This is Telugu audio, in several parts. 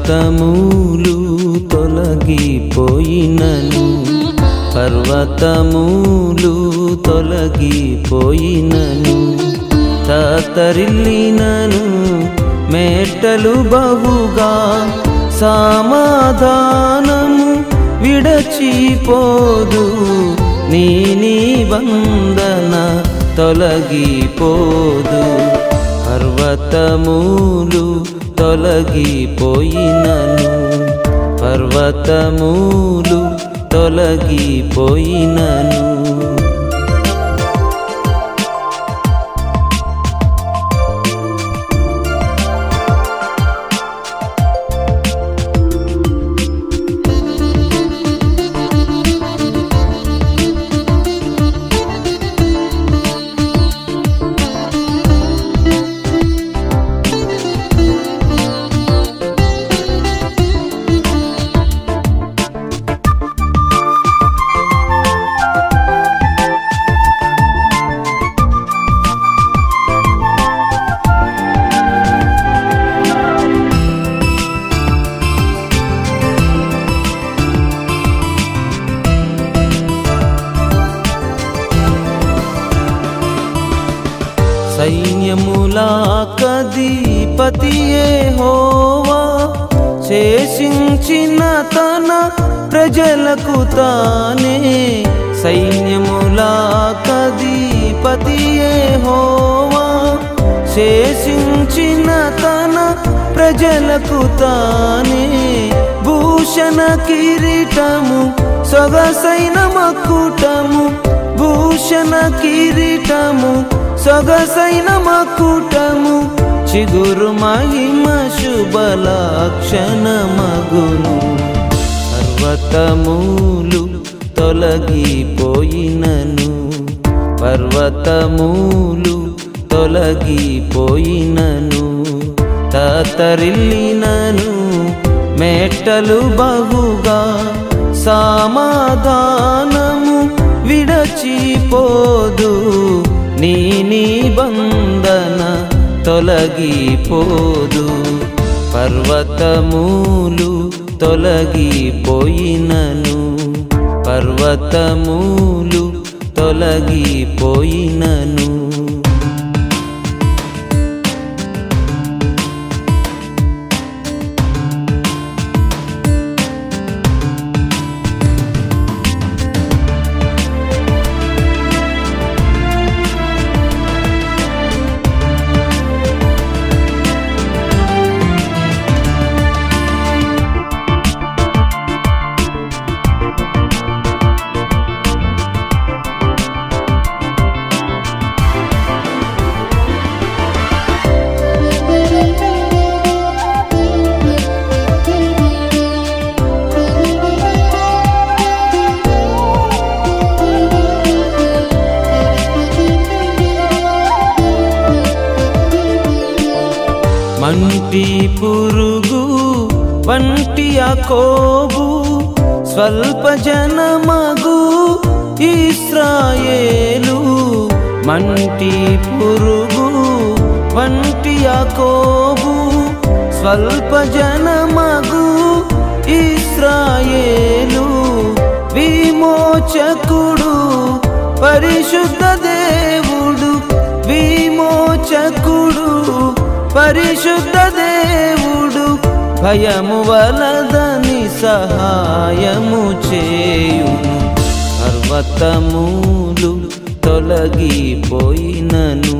పర్వతములు తొలగిపోయినను పర్వతములు తొలగిపోయినను తతరిల్లినను మేటలు బహుగా సమాధానము విడచిపోదు నీ నిబంధన తొలగిపోదు పర్వతములు తొలగిపోయినను పర్వతములు తొలగిపోయినను సైన్యములాకధిపతియే హోవా శేషించిన తన ప్రజలకు తానే సైన్యములాకధిపతియే హోవా శేషించిన తన ప్రజలకు తానే భూషణ కిరీటము సొగసైన మక్కుటము భూషణ కిరీటము సొగసైన మకుటము చిగురు మహిమ శుభలక్షణ మగును పర్వతములు తొలగిపోయినను పర్వతములు తొలగిపోయినను తతరిల్లినను మేటలు బహుగా సమాధానము విడచిపోదు నీ నిబంధన తొలగిపోదు పర్వతములు తొలగిపోయినను పర్వతములు తొలగిపోయినను మంటి పురుగు వంటి అకోబు స్వల్ప జనమగు ఇస్రాయేలు మంటి పురుగు వంటి అకోబు స్వల్ప జనమగు ఇస్రాయేలు విమోచకుడు పరిశుద్ధ దేవుడు విమోచకుడు పరిశుద్ధ దేవుడు భయము వలదని సహాయము చేయును పర్వతములు తొలగిపోయినను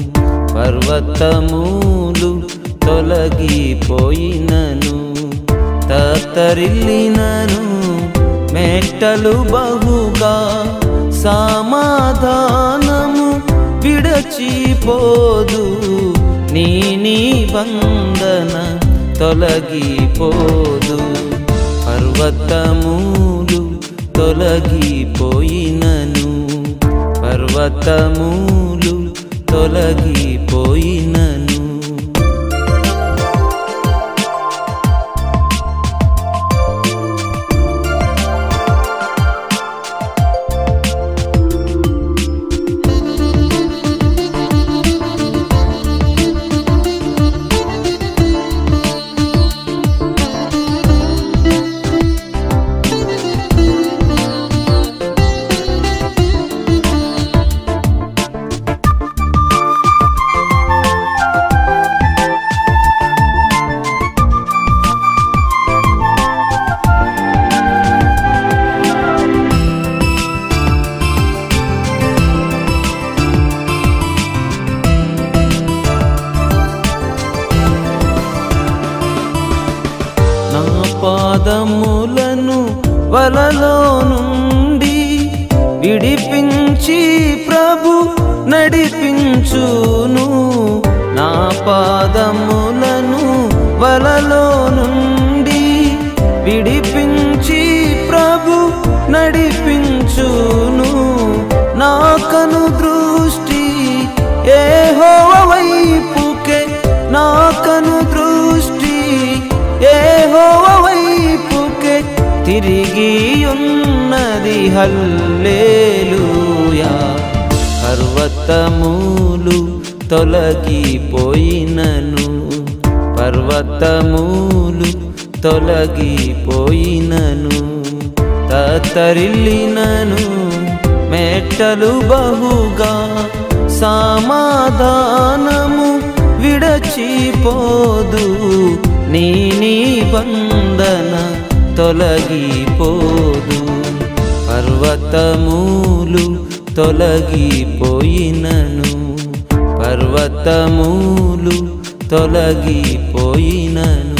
పర్వతములు తొలగిపోయినను తత్తరిల్లినను మెట్టలు బహుగా సమాధానము విడచిపోదు నీ నిబంధన తొలగిపోదు పర్వతములు తొలగిపోయినను పర్వతములు తొలగిపోయినను వలలో నుండి విడిపించి ప్రభు నడిపించును నా పాదములను వలలో నుండి విడిపించి ప్రభు నడిపించును నా కను దృష్టి ఏ వైపుకే నా కను దృష్టి ఏ వైపుకే తిరిగి ఉన్నది హల్లేలుయా పర్వతములు తొలగిపోయినను పర్వతములు తొలగిపోయినను తత్తరిల్లినను మెట్టలు బహుగా సమాధానము విడచిపోదు నీ నిబంధన తొలగిపోదు పర్వతములు తొలగిపోయినను పర్వతములు తొలగిపోయినను